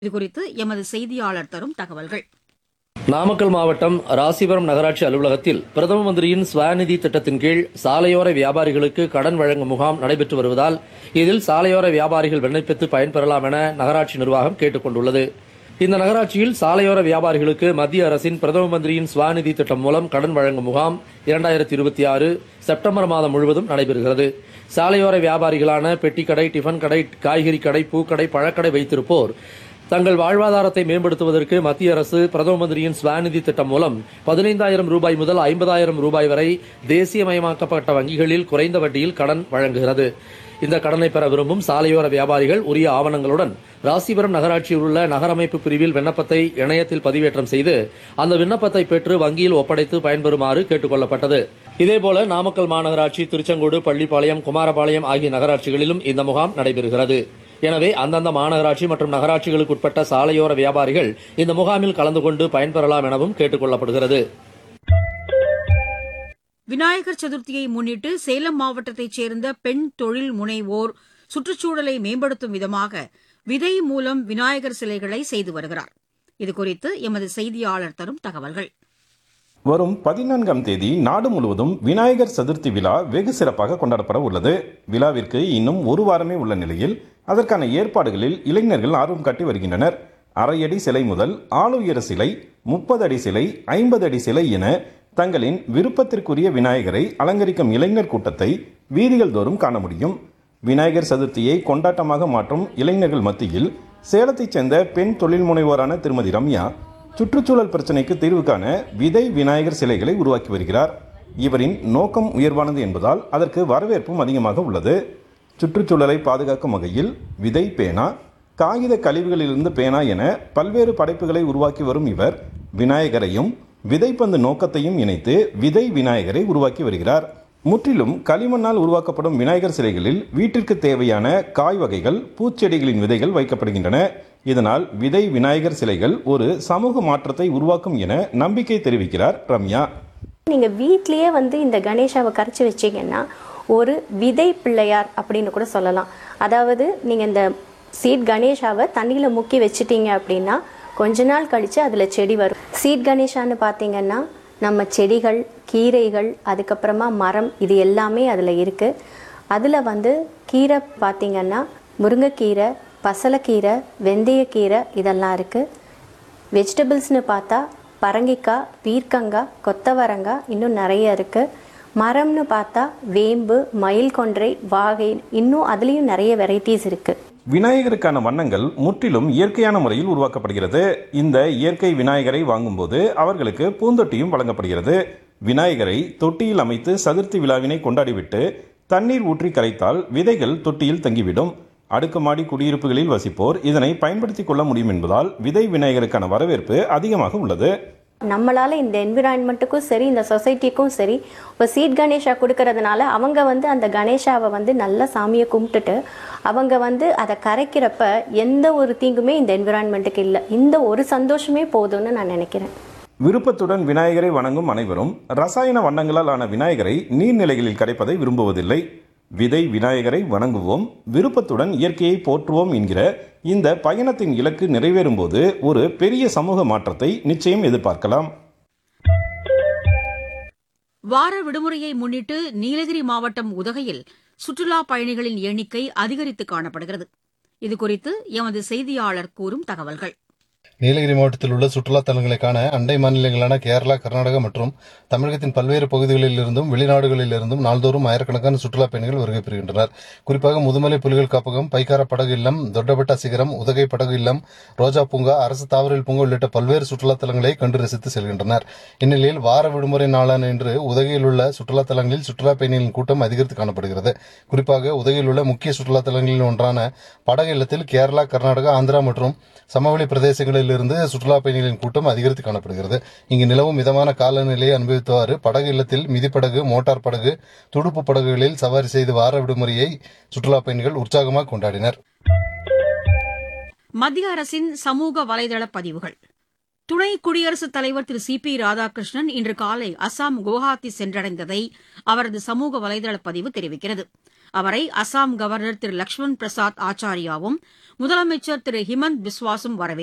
இதுகுறித்து எமது செய்தியாளர் தரும் தகவல்கள் நாமக்கல் மாவட்டம் ராசிபுரம் நகராட்சி அலுவலகத்தில் பிரதம மந்திரியின் ஸ்வநிதி திட்டத்தின் கீழ் சாலையோர வியாபாரிகளுக்கு கடன் வழங்கும் முகாம் நடைபெற்று வருவதால் இதில் சாலையோர வியாபாரிகள் விண்ணப்பித்து பயன்பெறலாம் என நகராட்சி நிர்வாகம் கேட்டுக் கொண்டுள்ளது இந்த நகராட்சியில் சாலையோர வியாபாரிகளுக்கு மத்திய அரசின் பிரதம மந்திரியின் ஸ்வநிதி திட்டம் மூலம் கடன் வழங்கும் முகாம் இரண்டாயிரத்தி இருபத்தி ஆறு செப்டம்பர் மாதம் முழுவதும் நடைபெறுகிறது சாலையோர வியாபாரிகளான பெட்டிக்கடை டிஃபன் கடை காய்கறி கடை பூக்கடை பழக்கடை வைத்திருப்போர் தங்கள் வாழ்வாதாரத்தை மேம்படுத்துவதற்கு மத்திய அரசு பிரதம மந்திரியின் ஸ்வநிதி திட்டம் மூலம் பதினைந்தாயிரம் ரூபாய் முதல் ஐம்பதாயிரம் ரூபாய் வரை தேசியமயமாக்கப்பட்ட வங்கிகளில் குறைந்த வட்டியில் கடன் வழங்குகிறது இந்த கடனை பெற விரும்பும் சாலையோர வியாபாரிகள் உரிய ஆவணங்களுடன் ராசிபுரம் நகராட்சியில் உள்ள நகரமைப்பு பிரிவில் விண்ணப்பத்தை இணையத்தில் பதிவேற்றம் செய்து அந்த விண்ணப்பத்தை பெற்று வங்கியில் ஒப்படைத்து பயன்பெறுமாறு கேட்டுக் கொள்ளப்பட்டது இதேபோல நாமக்கல் மாநகராட்சி திருச்செங்கோடு பள்ளிப்பாளையம் குமாரபாளையம் ஆகிய நகராட்சிகளிலும் இந்த முகாம் நடைபெறுகிறது எனவே அந்தந்த மாநகராட்சி மற்றும் நகராட்சிகளுக்கு உட்பட்ட சாலையோர வியாபாரிகள் இந்த முகாமில் கலந்து கொண்டு பயன்பெறலாம் எனவும் கேட்டுக் கொள்ளப்படுகிறது விநாயகர் சதுர்த்தியை முன்னிட்டு சேலம் மாவட்டத்தைச் சேர்ந்த பெண் தொழில் முனைவோர் சுற்றுச்சூழலை மேம்படுத்தும் விதமாக விதை மூலம் விநாயகர் சிலைகளை செய்து வருகிறார் இதுகுறித்து எமது செய்தியாளர் தரும் தகவல்கள் வரும் பதினான்காம் தேதி நாடு முழுவதும் விநாயகர் சதுர்த்தி விழா வெகு சிறப்பாக கொண்டாடப்பட உள்ளது விழாவிற்கு இன்னும் ஒரு வாரமே உள்ள நிலையில் அதற்கான ஏற்பாடுகளில் இளைஞர்கள் ஆர்வம் காட்டி வருகின்றனர் அரை அடி சிலை முதல் ஆளுயர சிலை முப்பது அடி சிலை ஐம்பது அடி சிலை என தங்களின் விருப்பத்திற்குரிய விநாயகரை அலங்கரிக்கும் இளைஞர் கூட்டத்தை வீதிகள் தோறும் காண முடியும் விநாயகர் சதுர்த்தியை கொண்டாட்டமாக மாற்றும் இளைஞர்கள் மத்தியில் சேலத்தைச் சேர்ந்த பெண் தொழில் முனைவோரான திருமதி ரம்யா சுற்றுச்சூழல் பிரச்சினைக்கு தீர்வு காண விதை விநாயகர் சிலைகளை உருவாக்கி வருகிறார் இவரின் நோக்கம் உயர்வானது என்பதால் அதற்கு வரவேற்பும் அதிகமாக உள்ளது சுற்றுச்சூழலை பாதுகாக்கும் வகையில் விதை பேனா காகித கழிவுகளிலிருந்து பேனா என பல்வேறு படைப்புகளை உருவாக்கி வரும் இவர் விநாயகரையும் விதைப்பந்து நோக்கத்தையும் இணைத்து விதை விநாயகரை உருவாக்கி வருகிறார் முற்றிலும் களிமண்ணால் உருவாக்கப்படும் விநாயகர் சிலைகளில் வீட்டிற்கு தேவையான காய் வகைகள் பூச்செடிகளின் விதைகள் வைக்கப்படுகின்றன இதனால் விதை விநாயகர் சிலைகள் ஒரு சமூக மாற்றத்தை உருவாக்கும் என நம்பிக்கை தெரிவிக்கிறார் ரம்யா நீங்கள் வீட்லேயே வந்து இந்த கணேஷாவை கரைச்சி வச்சீங்கன்னா ஒரு விதை பிள்ளையார் அப்படின்னு கூட சொல்லலாம் அதாவது நீங்கள் இந்த சீட் கணேஷாவை தண்ணியில் முக்கி வச்சிட்டீங்க அப்படின்னா கொஞ்ச நாள் கழித்து அதில் செடி வரும் சீட் கணேஷான்னு பார்த்தீங்கன்னா நம்ம செடிகள் கீரைகள் அதுக்கப்புறமா மரம் இது எல்லாமே அதில் இருக்குது அதில் வந்து கீரை பார்த்தீங்கன்னா முருங்கைக்கீரை பசலைக்கீரை வெந்தயக்கீரை இதெல்லாம் இருக்குது வெஜிடபிள்ஸ்னு பார்த்தா பரங்கிக்காய் பீர்க்கங்காய் கொத்தவரங்காய் இன்னும் நிறைய இருக்குது மரம்னு பார்த்தா வேம்பு மயில் கொன்றை வாகை இன்னும் அதுலேயும் நிறைய வெரைட்டிஸ் இருக்குது விநாயகருக்கான வண்ணங்கள் முற்றிலும் இயற்கையான முறையில் உருவாக்கப்படுகிறது இந்த இயற்கை விநாயகரை வாங்கும்போது அவர்களுக்கு பூந்தொட்டியும் வழங்கப்படுகிறது விநாயகரை தொட்டியில் அமைத்து சதுர்த்தி விழாவினை கொண்டாடிவிட்டு தண்ணீர் ஊற்றி கரைத்தால் விதைகள் தொட்டியில் தங்கிவிடும் அடுக்குமாடி குடியிருப்புகளில் வசிப்போர் இதனை பயன்படுத்திக் கொள்ள முடியும் என்பதால் விதை விநாயகருக்கான வரவேற்பு அதிகமாக உள்ளது நம்மளால் இந்த என்விரான்மெண்ட்டுக்கும் சரி இந்த சொசைட்டிக்கும் சரி இப்போ சீட் கணேஷா கொடுக்கறதுனால அவங்க வந்து அந்த கணேஷாவை வந்து நல்ல சாமியை கும்பிட்டுட்டு அவங்க வந்து அதை கரைக்கிறப்ப எந்த ஒரு தீங்குமே இந்த என்விரான்மெண்ட்டுக்கு இல்லை இந்த ஒரு சந்தோஷமே போதும்னு நான் நினைக்கிறேன் விருப்பத்துடன் விநாயகரை வணங்கும் அனைவரும் ரசாயன வண்ணங்களால் ஆன விநாயகரை நீர்நிலைகளில் கரைப்பதை விரும்புவதில்லை விதை விநாயகரை வணங்குவோம் விருப்பத்துடன் இயற்கையை போற்றுவோம் என்கிற இந்த பயணத்தின் இலக்கு நிறைவேறும் போது ஒரு பெரிய சமூக மாற்றத்தை நிச்சயம் எதிர்பார்க்கலாம் வார விடுமுறையை முன்னிட்டு நீலகிரி மாவட்டம் உதகையில் சுற்றுலாப் பயணிகளின் எண்ணிக்கை அதிகரித்து காணப்படுகிறது இதுகுறித்து எமது செய்தியாளர் கூறும் தகவல்கள் நீலகிரி மாவட்டத்தில் உள்ள சுற்றுலா தலங்களை காண அண்டை மாநிலங்களான கேரளா கர்நாடகா மற்றும் தமிழகத்தின் பல்வேறு பகுதிகளில் இருந்தும் வெளிநாடுகளில் இருந்தும் நாள்தோறும் ஆயிரக்கணக்கான சுற்றுலா பயணிகள் வருகை பெறுகின்றனர் குறிப்பாக முதுமலை புலிகள் காப்பகம் பைக்கார படகு இல்லம் தொட்டபெட்டா சிகரம் உதகை படகு இல்லம் ரோஜா பூங்கா அரசு தாவரல் பூங்கா உள்ளிட்ட பல்வேறு சுற்றுலா தலங்களை கண்டு ரசித்து செல்கின்றனர் இந்நிலையில் வார விடுமுறை நாளான இன்று உதகையில் உள்ள சுற்றுலா தலங்களில் சுற்றுலா பயணிகளின் கூட்டம் அதிகரித்து காணப்படுகிறது குறிப்பாக உதகையில் உள்ள முக்கிய சுற்றுலா தலங்களில் ஒன்றான படகு இல்லத்தில் கேரளா கர்நாடகா ஆந்திரா மற்றும் சமவெளி பிரதேசங்களில் இருந்து சுற்றுலா பயணிகளின் கூட்டம் அதிகரித்து காணப்படுகிறது இங்கு நிலவும் மிதமான காலநிலையை அனுபவித்தவாறு படகு இல்லத்தில் மிதிப்படகு மோட்டார் படகு துடுப்பு படகுகளில் சவாரி செய்து வார விடுமுறையை சுற்றுலா பயணிகள் உற்சாகமாக கொண்டாடினர் மத்திய அரசின் சமூக வலைதள பதிவுகள் துணை குடியரசுத் தலைவர் திரு சி பி ராதாகிருஷ்ணன் இன்று காலை அசாம் குவஹாத்தி சென்றடைந்ததை அவரது சமூக வலைதள பதிவு தெரிவிக்கிறது அவரை அசாம் கவர்னர் திரு லக்ஷ்மண் பிரசாத் ஆச்சாரியாவும் முதலமைச்சர் திரு ஹிமந்த் பிஸ்வாசும் வரவேற்றனர்